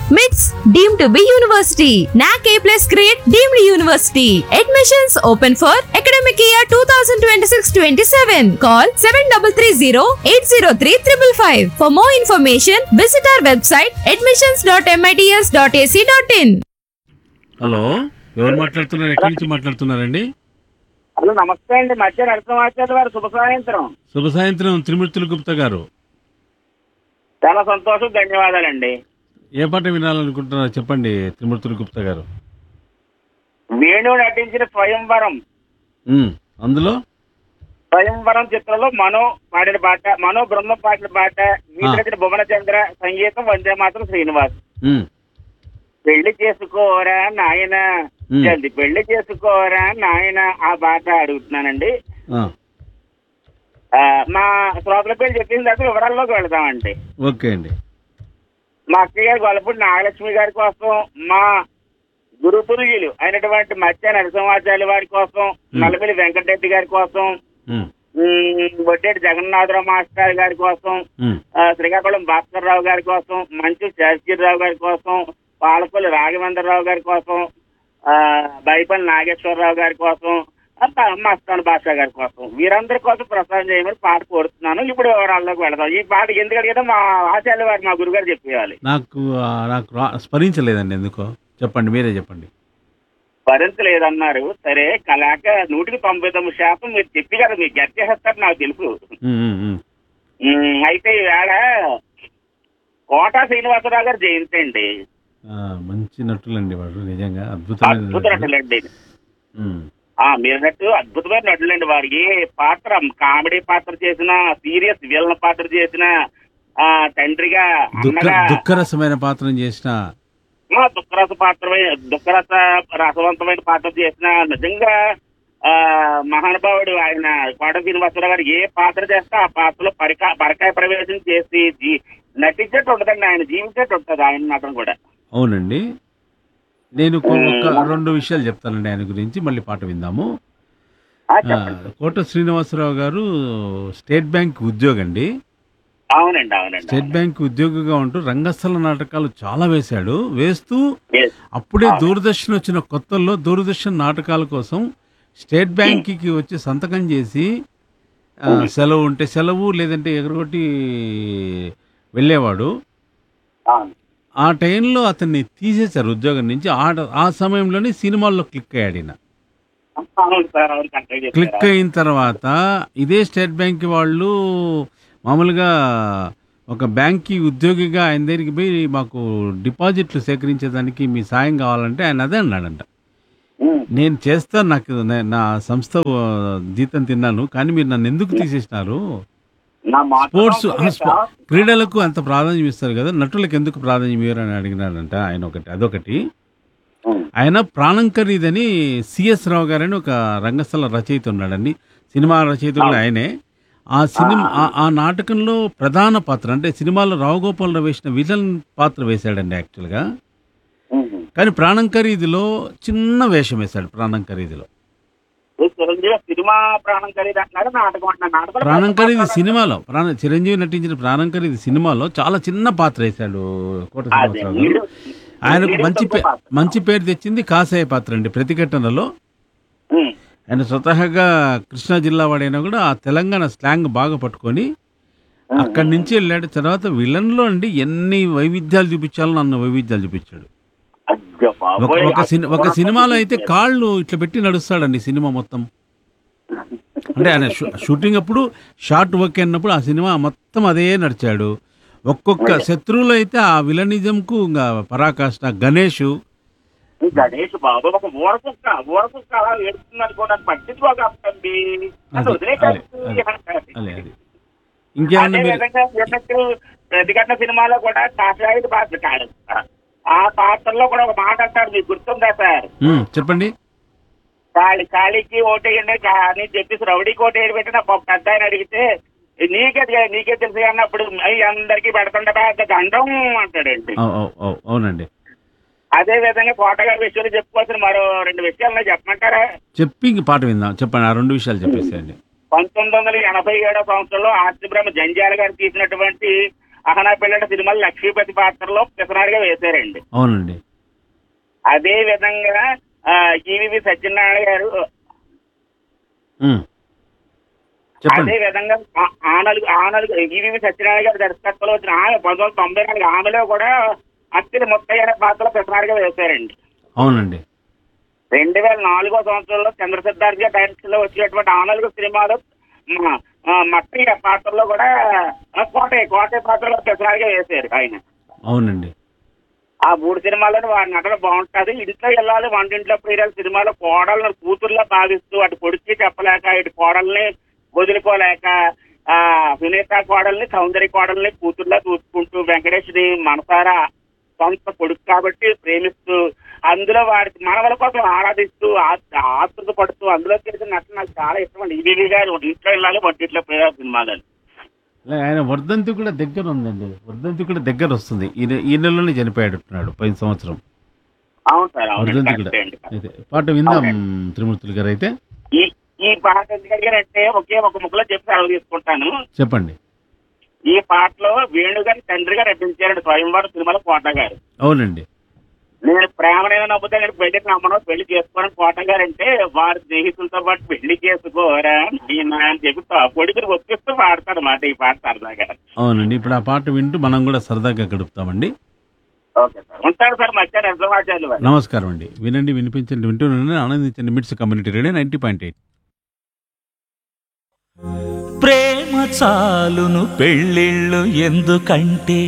MITS deemed to be university. NAC A plus grade deemed university. Admissions open for academic year 2026-27. Call 7330-803-555. For more information, visit our website admissions.mits.ac.in. Hello ఎవరు మాట్లాడుతున్నారు ఎక్కడి నుంచి మాట్లాడుతున్నారండి hello నమస్తే అండి మధ్య నరసింహాచార్య వారు శుభ సాయంత్రం శుభ సాయంత్రం త్రిమూర్తుల గుప్తా గారు చాలా సంతోషం ధన్యవాదాలండి ఏ పాట వినాలనుకుంటున్నారో చెప్పండి త్రిమూర్తుల గుప్తా గారు వేణు నటించిన స్వయంవరం ఉమ్, అందులో స్వయంవరం చిత్రంలో మనో పాడిన పాట మనో బృందం పాడిన పాట గీతరచన భువన చంద్ర సంగీతం వందే మాత్రం శ్రీనివాస్ ఉమ్, పెళ్లి చేసుకోరా నాయన Hmm. జల్ది పెళ్లి చేసుకోరా నాయన ఆ పాట అడుగుతున్నానండి ఆ, ఆ, మా శ్రోతల పేరు చెప్పిన తర్వాత వివరాల్లోకి వెళదామండి ఓకే అండి మా అక్కయ్య గారు గొల్లపూడి నాగలక్ష్మి గారి కోసం మా గురుతుల్యులు అయినటువంటి మత్స్య నరసింహాచార్య వారి కోసం నల్లమిల్లి వెంకటరెడ్డి గారి కోసం ఉమ్, ఉమ్, బొడ్డేటి జగన్నాథరావు మాస్టర్ గారి కోసం ఉమ్, ఆ, శ్రీకాకుళం భాస్కర్ రావు గారి కోసం మంచు శాస్త్రిరావు గారి కోసం పాలకొల్లు రాఘవేంద్రరావు గారి కోసం ఆ, బైపల్లి నాగేశ్వరరావు గారి కోసం ఆ, ప- మస్తాన్ బాషా గారి కోసం వీరందరి కోసం ప్రసారం చేయమని పాట కోరుతున్నాను ఇప్పుడు వివరాల్లోకి వెళదాం ఈ పాట ఎందుకు అడిగితే మా ఆచార్య వారు మా గురుగారు చెప్పేయాలి నాకు ఆ, నాకు రా- స్మరించలేదండి ఎందుకో చెప్పండి మీరే చెప్పండి భరించలేదన్నారు సరే కలాక నూటికి తొంభై తొమ్మిది శాతం మీరు చెప్పి కదా మీకు గట్ చేస్తారు నాకు తెలుసు ఉమ్, ఉమ్, ఉమ్. ఉమ్, అయితే ఈవేళ కోటా శ్రీనివాసరావు గారు జయంతి అండి ఆ, మంచి నటులండి వాడు నిజంగా అద్భుతమైన అద్భుత నటులు. నటులండి ఉమ్, ఆ మీరు నట్టు అద్భుతమైన నటులండి వారికి పాత్ర కామెడీ పాత్ర చేసిన సీరియస్ విలన్ పాత్ర చేసిన ఆ తండ్రిగా దుఃఖ అన్నగా దుఃఖరసమైన పాత్రం చేసిన ఆ, దుఃఖరస పాత్రమైన దుఃఖరస రసవంతమైన పాత్ర చేసిన నిజంగా ఆ మహానుభావుడు ఆయన కోట శ్రీనివాసరావు గారు ఏ పాత్ర చేస్తే ఆ పాత్రలో పరికా పరకాయ ప్రవేశం చేసి జీ- నటించేట్టు ఉంటుందండి ఆయన జీవించేట్టు ఉంటుంది ఆయన నటన కూడా అవునండి నేను కొ- ఒక రెండు విషయాలు చెప్తానండి ఆయన గురించి మళ్ళీ పాట విందాము ఆ, ఆ, చెప్పండి కోట శ్రీనివాసరావు గారు స్టేట్ బ్యాంక్ ఉద్యోగి అండి అవునండి అవునండి స్టేట్ బ్యాంక్ ఉద్యోగిగా ఉంటూ రంగస్థల నాటకాలు చాలా వేశాడు వేస్తూ Yes. అప్పుడే దూరదర్శన్ వచ్చిన కొత్తల్లో దూరదర్శన్ నాటకాల కోసం స్టేట్ బ్యాంక్కి వచ్చి సంతకం చేసి ఆ, సెలవు ఉంటే సెలవు లేదంటే ఎగరగొట్టి వెళ్ళేవాడు అవును ఆ టైంలో అతన్ని తీసేశారు ఉద్యోగం నుంచి ఆ ఆ సమయంలోనే సినిమాల్లో క్లిక్ అయ్యాడు ఈయన అవును సార్ అవును కరెక్ట్గా క్లిక్ చెప్పారు. అయిన తర్వాత ఇదే స్టేట్ బ్యాంక్ వాళ్ళు మామూలుగా ఒక బ్యాంక్కి ఉద్యోగిగా ఆయన దగ్గరికి పోయి మాకు డిపాజిట్లు సేకరించేదానికి మీ సాయం కావాలంటే ఆయన అదే అన్నాడంట ఉమ్. నేను చేస్తాను నాకు నే- నా సంస్థ ఆ, జీతం తిన్నాను కానీ మీరు నన్ను ఎందుకు తీసేసినారు నా మాట స్పోర్ట్స్ నమ్మకం ఆ, స్పో- సార్. క్రీడలకు అంత ప్రాధాన్యం ఇస్తారు కదా నటులకు ఎందుకు ప్రాధాన్యం ఇవ్వరు అని అడిగినాడంట ఆయన ఒకటి అదొకటి ఉమ్. ఆయన ప్రాణం ఖరీదని సిఎస్ రావు గారని ఒక రంగస్థల రచయిత ఉన్నాడండి సినిమా రచయితలు ఆయనే ఆ సినిమా ఆ- ఆ నాటకంలో ప్రధాన పాత్ర అంటే సినిమాలో రావు గోపాలరావు వేసిన విలన్ పాత్ర వేశాడండి యాక్చువల్గా ఉమ్. కానీ ప్రాణం ఖరీదులో చిన్న వేషం వేశాడు ప్రాణం ఖరీదులో ఈ చిరంజీవి సినిమా ప్రాణం ఖరీదు అంటున్నాడు నాటకం అంటున్నాడు నాటకం ప్రాణం ఖరీదు సినిమాలో ప్రాణ చిరంజీవి నటించిన ప్రాణం ఖరీదు సినిమాలో చాలా చిన్న పాత్ర వేశాడు కోట అదే, శ్రీనివాసరావు గారు వీడు- ఆయనకు వీడు మంచి పే- తక్కువ పాత్ర. మంచి పేరు తెచ్చింది కాసాయ పాత్ర అండి ప్రతిఘటనలో ఉమ్. ఆయన స్వతహాగా కృష్ణా జిల్లా వాడైనా కూడా ఆ తెలంగాణ స్లాంగ్ బాగా పట్టుకొని అక్కడి నుంచి వెళ్ళాడు తర్వాత విలన్లో అండి ఎన్ని వైవిధ్యాలు చూపించాలో అన్న వైవిధ్యాలు చూపించాడు అయ్యో ఒక బాబోయ్, ఒక సిని ఒక ఆ సినిమాలో అయితే కాళ్ళు ఇట్లా పెట్టి నడుస్తాడండి సినిమా మొత్తం అంటే ఆయన షూ- షూటింగ్ అప్పుడు షార్ట్ వర్క్ అన్నప్పుడు ఆ సినిమా మొత్తం అదే నడిచాడు ఒక్కొక్క శత్రువులు అయితే ఆ విలనిజంకు ఇంకా పరాకాష్ట గణేష్ ఈ గణేష్ బాబు ఒక ఊర కుక్క ఊర కుక్క అలా ఏడుతుంది అనుకోవడం పట్టించుకోకండి అది, వదిలేకండి అదే అది ఇంకేమన్నా అదే మీరు విధంగా చెప్పినట్టు ప్రతిఘటన సినిమాలో కూడా కాషాయుడు పాత్ర కాదు ఆ పాత్రలో కూడా ఒక మాట అంటారు మీకు గుర్తుందా సార్ ఉమ్, చెప్పండి కాళీ కాళీకి ఓటేయండి కా- అని చెప్పేసి రౌడీకి ఓటేయడం పెట్టి నా పెద్ద ఆయన అడిగితే నీకే తె- నీకే తెలుసు కానీ అప్పుడు "అయ్, అందరికీ పెడతుండే పెద్ద దండం అంటాడండి అవు- అవు- అవు- అవునండి అదే విధంగా కోటగారి విషయంలో చెప్పుకోవాల్సిన మరో రెండు విషయాలు చెప్పమంటారా చెప్పి ఇంక పాట విందాం చెప్పండి ఆ రెండు విషయాలు చెప్పేసేయండి పంతొమ్మిది వందల ఎనభై ఏడో సంవత్సరంలో ఆర్తి బ్రహ్మ జంజాల గారు తీసినటువంటి అహనా పిల్లల సినిమాలు లక్ష్మీపతి పాత్రలో పిసనాడిగా వేశారండి అవునండి అదే విధంగా ఈవీవి సత్యనారాయణ గారు ఉమ్. చెప్పండి అదే విధంగా ఆ- ఆనలుగు ఆనలుగు ఈవీవి సత్యనారాయణ గారి దర్శకత్వంలో వచ్చిన ఆమె పంతొమ్మిది వందల తొంభై నాలుగు ఆమెలో కూడా అత్తిలి ముత్తయ్య అనే పాత్రలో పిసనాడిగా వేశారండి అవునండి రెండు వేల నాలుగో సంవత్సరంలో చంద్ర సిద్ధార్థ్ గారి డైరెక్షన్ లో వచ్చినటువంటి ఆనలుగు సినిమాలో మ- ఆ, మట్టయ్య పాత్రలో కూడా ఆ, కోటయ్య కోటయ్య పాత్రలో పిసనాడిగా వేశారు ఆయన అవునండి ఆ మూడు సినిమాలను వారి నటన బాగుంటది ఇంట్లో వెళ్ళాలి వంటింట్లో ప్రియురాలు సినిమాలో కోడలను కూతుర్లా భావిస్తూ అటు కొడుక్కి చెప్పలేక ఇటు కోడల్ని వదులుకోలేక ఆ సునీత కోడల్ని సౌందర్య కోడల్ని కూతుర్లా చూసుకుంటూ వెంకటేష్ని మనసారా సొంత కొడుకు కాబట్టి ప్రేమిస్తూ అందులో వారికి మనవల కోసం ఆరాధిస్తూ ఆ- ఆతృత పడుతూ అందులో చేసిన నటన నాకు చాలా ఇష్టం అండి ఈవీవి గారు ఇంట్లో వెళ్ళాలి వంటింట్లో ప్రియురాలు సినిమాలు లే, ఆయన వర్ధంతి కూడా దగ్గర ఉందండి వర్ధంతి కూడా దగ్గర వస్తుంది ఈ నె- ఈ నెలలోనే చనిపోయాడుతున్నాడు పోయిన సంవత్సరం అవును సార్ అవును వర్ధంతి కూడా కరెక్టే అండి అయితే పాట విందాం త్రిమూర్తులు గారు అయితే ఈ ఈ పాట ఎందుకంటే ఒకే ఒక ముక్కలో చెప్పి సెలవు తీసుకుంటాను చెప్పండి ఈ పాటలో వేణుగారి తండ్రిగా నటించారండి స్వయంవరం సినిమాలో కోట గారు అవునండి నేను ప్రేమనైనా నమ్ముతా కానీ పెళ్లికి నమ్మను పెళ్లి చేసుకోవడం కోట గారు అంటే వారి స్నేహితులతో పాటు పెళ్లి చేసుకోరా నాయనా అని చెప్పి కొడుకుని ఒప్పిస్తూ పాడతారు మాట ఈ పాట సరదాగా అవునండి ఇప్పుడు ఆ పాట వింటూ మనం కూడా సరదాగా గడుపుతామండి ఓకే సార్ ఉంటారు సార్ మధ్యాహ్నం ఎంతమాచార్యులు వారు నమస్కారం అండి వినండి వినిపించండి వింటూ ఆనందించండి MITS community radio ninety point eight ప్రేమ చాలును పెళ్ళిళ్ళు ఎందుకంటే